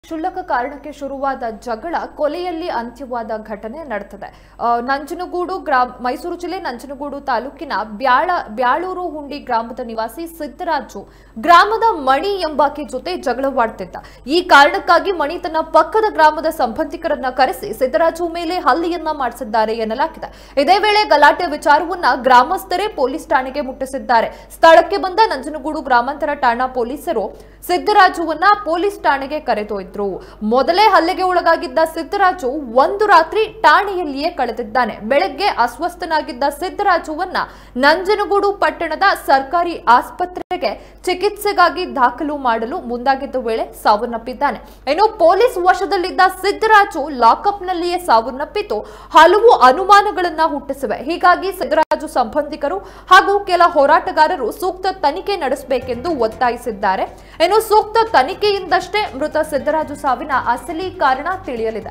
ಕ್ಷುಲ್ಲಕ ಕಾರಣಕ್ಕೆ ಶುರುವಾದ ಜಗಳ ಕೊಲೆಯಲ್ಲಿ ಅಂತ್ಯವಾದ ಘಟನೆ ನಡೆದಿದೆ ಆ, ನಂಜನಗೂಡು ಗ್ರಾಮ ಮೈಸೂರು ಜಿಲ್ಲೆ ನಂಜನಗೂಡು ತಾಲೂಕಿನ ಬ್ಯಾಳ ಬ್ಯಾಳೂರು ಹುಂಡಿ ಗ್ರಾಮದ ನಿವಾಸಿ ಸಿದ್ದರಾಜು ಗ್ರಾಮದ ಮಣಿ ಎಂಬಾಕೆ ಜೊತೆ ಜಗಳವಾಡ್ತಿದ್ದ ಈ ಕಾರಣಕ್ಕಾಗಿ ಮಣಿ ತನ್ನ ಪಕ್ಕದ ಗ್ರಾಮದ ಸಂಬಂಧಿಕರನ್ನ ಕರೆಸಿ ಸಿದ್ದರಾಜು ಮೇಲೆ ಹಲ್ಲೆಯನ್ನ ಮಾಡಿಸಿದ್ದಾರೆ ಎನ್ನಲಾಗಿದೆ ಇದೇ ವೇಳೆ ಗಲಾಟೆ ವಿಚಾರವನ್ನ ಗ್ರಾಮಸ್ಥರೇ ಪೊಲೀಸ್ ಠಾಣೆಗೆ ಮುಟ್ಟಿಸಿದ್ದಾರೆ ಸ್ಥಳಕ್ಕೆ ಬಂದ ನಂಜನಗೂಡು ಗ್ರಾಮಾಂತರ ಠಾಣಾ ಪೊಲೀಸರು ಸಿದ್ದರಾಜುವನ್ನ ಪೊಲೀಸ್ ಠಾಣೆಗೆ ಕರೆದೊಯ್ದ್ರು ಮೊದಲೇ ಹಲ್ಲೆಗೆ ಒಳಗಾಗಿದ್ದ ಸಿದ್ದರಾಜು ಒಂದು ರಾತ್ರಿ ಠಾಣೆಯಲ್ಲಿಯೇ ಕಳೆದಿದ್ದಾನೆ ಬೆಳಗ್ಗೆ ಅಸ್ವಸ್ಥನಾಗಿದ್ದ ಸಿದ್ದರಾಜುವನ್ನ ನಂಜನಗೂಡು ಪಟ್ಟಣದ ಸರ್ಕಾರಿ ಆಸ್ಪತ್ರೆಗೆ ಚಿಕಿತ್ಸೆಗಾಗಿ ದಾಖಲು ಮಾಡಲು ಮುಂದಾಗಿದ್ದ ವೇಳೆ ಸಾವನ್ನಪ್ಪಿದ್ದಾನೆ ಇನ್ನು ಪೊಲೀಸ್ ವಶದಲ್ಲಿದ್ದ ಸಿದ್ದರಾಜು ಲಾಕಪ್ನಲ್ಲಿಯೇ ಸಾವನ್ನಪ್ಪಿದ್ದು ಹಲವು ಅನುಮಾನಗಳನ್ನ ಹುಟ್ಟಿಸಿವೆ ಹೀಗಾಗಿ ಸಿದ್ದರಾಜು ಸಂಬಂಧಿಕರು ಹಾಗೂ ಕೆಲ ಹೋರಾಟಗಾರರು ಸೂಕ್ತ ತನಿಖೆ ನಡೆಸಬೇಕೆಂದು ಒತ್ತಾಯಿಸಿದ್ದಾರೆ ಇನ್ನು ಸೂಕ್ತ ತನಿಖೆಯಿಂದಷ್ಟೇ ಮೃತ ಸಿದ್ದರಾಜು ಸಾವಿನ ಅಸಲಿ ಕಾರಣ ತಿಳಿಯಲಿದೆ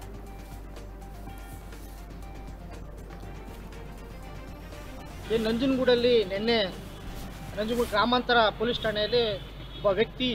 ಈ ನಂಜನಗೂಡಲ್ಲಿ ನಿನ್ನೆ ನಂಜನಗೂಡು ಗ್ರಾಮಾಂತರ ಪೊಲೀಸ್ ಠಾಣೆಯಲ್ಲಿ ಒಬ್ಬ ವ್ಯಕ್ತಿ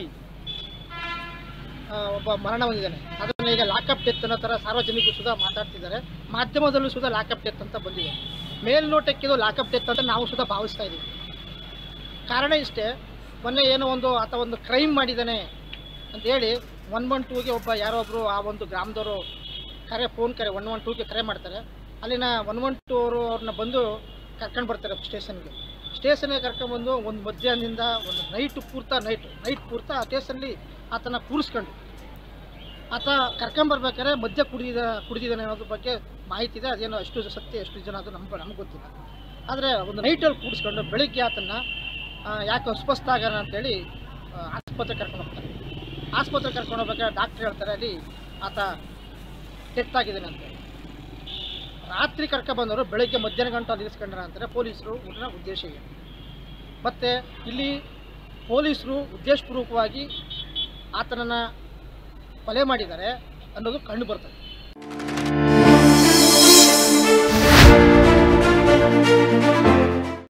ಆ, ಒಬ್ಬ ಮರಣ ಹೊಂದಿದ್ದಾನೆ ಅದನ್ನು ಈಗ ಲಾಕಪ್ ಡೆತ್ ಅನ್ನೋ ಥರ ಸಾರ್ವಜನಿಕರು ಸುಧಾ ಮಾತಾಡ್ತಿದ್ದಾರೆ ಮಾಧ್ಯಮದಲ್ಲೂ ಸುಧಾ ಲಾಕಪ್ ಡೆತ್ ಅಂತ ಬಂದಿದೆ ಮೇಲ್ನೋಟಕ್ಕೆ ಇದು ಲಾಕಪ್ ಡೆತ್ ಅಂತ ನಾವು ಸುಧಾ ಭಾವಿಸ್ತಾ ಇದ್ದೀವಿ ಕಾರಣ ಇಷ್ಟೇ ಮೊನ್ನೆ ಏನೋ ಒಂದು ಆತ ಒಂದು ಕ್ರೈಮ್ ಮಾಡಿದ್ದಾನೆ ಅಂತೇಳಿ ಒನ್ ಒನ್ ಟೂಗೆ ಒಬ್ಬ ಯಾರೋ ಒಬ್ಬರು ಆ ಒಂದು ಗ್ರಾಮದವರು ಕರೆ ಫೋನ್ ಕರೆ ಒನ್ ಒನ್ ಟೂಗೆ ಕರೆ ಮಾಡ್ತಾರೆ ಅಲ್ಲಿನ ಒನ್ ಒನ್ ಟೂ ಅವರು ಅವ್ರನ್ನ ಬಂದು ಕರ್ಕೊಂಡು ಬರ್ತಾರೆ ಸ್ಟೇಷನ್ಗೆ ಸ್ಟೇಷನ್ಗೆ ಕರ್ಕೊಂಡ್ಬಂದು ಒಂದು ಮಧ್ಯಾಹ್ನದಿಂದ ಒಂದು ನೈಟ್ ಪೂರ್ತ ನೈಟ್ ನೈಟ್ ಪೂರ್ತ ಆ ಸ್ಟೇಷನ್ಲಿ ಆತನ ಕೂರಿಸ್ಕೊಂಡು ಆತ ಕರ್ಕೊಂಬರ್ಬೇಕಾದ್ರೆ ಮದ್ಯ ಕುಡಿದ ಕುಡಿದಿದ್ದಾನೆ ಅನ್ನೋದ್ರ ಬಗ್ಗೆ ಮಾಹಿತಿ ಇದೆ ಅದೇನೋ ಎಷ್ಟು ಸತ್ಯ ಎಷ್ಟು ಜನ ಅದು ನಮ್ಗೆ ನಮ್ಗೆ ಗೊತ್ತಿಲ್ಲ ಆದರೆ ಒಂದು ನೈಟಲ್ಲಿ ಕೂಡಿಸ್ಕೊಂಡು ಬೆಳಿಗ್ಗೆ ಆತನ ಆ, ಯಾಕೆ ಅಸ್ವಸ್ಥ ಆಗಾನ ಅಂತೇಳಿ ಆ, ಆಸ್ಪತ್ರೆಗೆ ಕರ್ಕೊಂಡು ಹೋಗ್ತಾರೆ ಆಸ್ಪತ್ರೆಗೆ ಕರ್ಕೊಂಡು ಹೋಗ್ಬೇಕಾದ್ರೆ ಡಾಕ್ಟ್ರ್ ಹೇಳ್ತಾರೆ ಅಲ್ಲಿ ಆತ ಡೆತ್ ಆಗಿದ್ದಾನೆ ಅಂತ ರಾತ್ರಿ ಕರ್ಕೊಬಂದವರು ಬೆಳಗ್ಗೆ ಮಧ್ಯಾಹ್ನ ಗಂಟೆ ನಿಲ್ಲಿಸ್ಕೊಂಡ್ರ ಅಂತಾರೆ ಪೊಲೀಸರು ಊಟನ ಉದ್ದೇಶ ಇದೆ ಮತ್ತು ಇಲ್ಲಿ ಪೊಲೀಸರು ಉದ್ದೇಶಪೂರ್ವಕವಾಗಿ ಆತನನ್ನು ಕೊಲೆ ಮಾಡಿದ್ದಾರೆ ಅನ್ನೋದು ಕಂಡು ಬರ್ತದೆ